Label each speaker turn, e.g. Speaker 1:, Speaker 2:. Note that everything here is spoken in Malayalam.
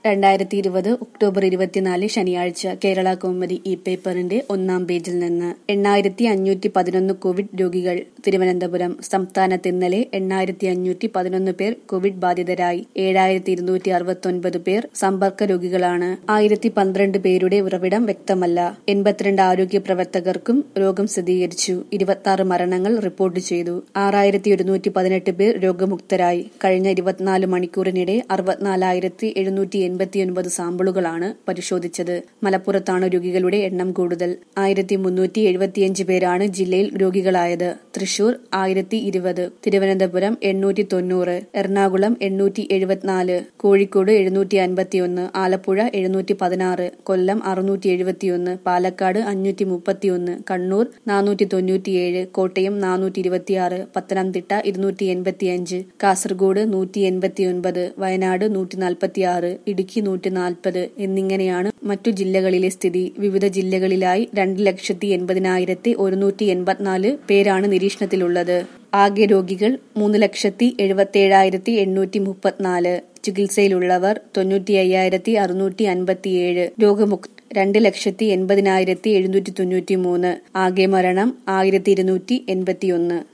Speaker 1: രണ്ടായിരത്തി ഇരുപത് ഒക്ടോബർ ഇരുപത്തിനാല് ശനിയാഴ്ച കേരള കൗമുദി ഇ പേപ്പറിന്റെ ഒന്നാം പേജിൽ നിന്ന് എണ്ണായിരത്തി അഞ്ഞൂറ്റി പതിനൊന്ന് കോവിഡ് രോഗികൾ തിരുവനന്തപുരം സംസ്ഥാനത്ത് ഇന്നലെ എണ്ണായിരത്തി അഞ്ഞൂറ്റി പതിനൊന്ന് പേർ കോവിഡ് ബാധിതരായി ഏഴായിരത്തി ഇരുന്നൂറ്റി അറുപത്തൊൻപത് പേർ സമ്പർക്ക രോഗികളാണ് ആയിരത്തി പന്ത്രണ്ട് പേരുടെ ഉറവിടം വ്യക്തമല്ല എൺപത്തിരണ്ട് ആരോഗ്യ പ്രവർത്തകർക്കും രോഗം സ്ഥിരീകരിച്ചു ഇരുപത്തി മരണങ്ങൾ റിപ്പോർട്ട് ചെയ്തു ആറായിരത്തി ഒരുന്നൂറ്റി പതിനെട്ട് പേർ രോഗമുക്തരായി കഴിഞ്ഞ ഇരുപത്തിനാല് മണിക്കൂറിനിടെ അറുപത്തിനാലായിരത്തി എഴുന്നൂറ്റി എൺപത്തിയൊൻപത് സാമ്പിളുകളാണ് പരിശോധിച്ചത് മലപ്പുറത്താണ് രോഗികളുടെ എണ്ണം കൂടുതൽ ആയിരത്തി മുന്നൂറ്റി എഴുപത്തിയഞ്ച് പേരാണ് ജില്ലയിൽ രോഗികളായത് തൃശൂർ ആയിരത്തി ഇരുപത് തിരുവനന്തപുരം എണ്ണൂറ്റി തൊണ്ണൂറ് എറണാകുളം എണ്ണൂറ്റി എഴുപത്തിനാല് കോഴിക്കോട് എഴുന്നൂറ്റി അൻപത്തിയൊന്ന് ആലപ്പുഴ എഴുന്നൂറ്റി പതിനാറ് കൊല്ലം അറുന്നൂറ്റി എഴുപത്തിയൊന്ന് പാലക്കാട് അഞ്ഞൂറ്റി മുപ്പത്തിയൊന്ന് കണ്ണൂർ നാനൂറ്റി തൊണ്ണൂറ്റിയേഴ് കോട്ടയം നാനൂറ്റി ഇരുപത്തിയാറ് പത്തനംതിട്ട ഇരുന്നൂറ്റി എൺപത്തിയഞ്ച് കാസർഗോഡ് നൂറ്റി എൺപത്തിയൊൻപത് വയനാട് നൂറ്റി നാൽപ്പത്തിയാറ് ഇടുക്കി നൂറ്റി നാൽപ്പത് എന്നിങ്ങനെയാണ് മറ്റു ജില്ലകളിലെ സ്ഥിതി വിവിധ ജില്ലകളിലായി രണ്ട് ലക്ഷത്തി എൺപതിനായിരത്തി ഒരുന്നൂറ്റി എൺപത്തിനാല് പേരാണ് നിരീക്ഷണത്തിലുള്ളത് ആകെ രോഗികൾ മൂന്ന് ലക്ഷത്തി എഴുപത്തിയേഴായിരത്തി എണ്ണൂറ്റി മുപ്പത്തിനാല് ചികിത്സയിലുള്ളവർ തൊണ്ണൂറ്റി അയ്യായിരത്തി അറുന്നൂറ്റി അൻപത്തിയേഴ് രോഗമുക്ത രണ്ട് ലക്ഷത്തി എൺപതിനായിരത്തി എഴുന്നൂറ്റി തൊണ്ണൂറ്റി മൂന്ന് ആകെ മരണം ആയിരത്തി ഇരുന്നൂറ്റി എൺപത്തിയൊന്ന്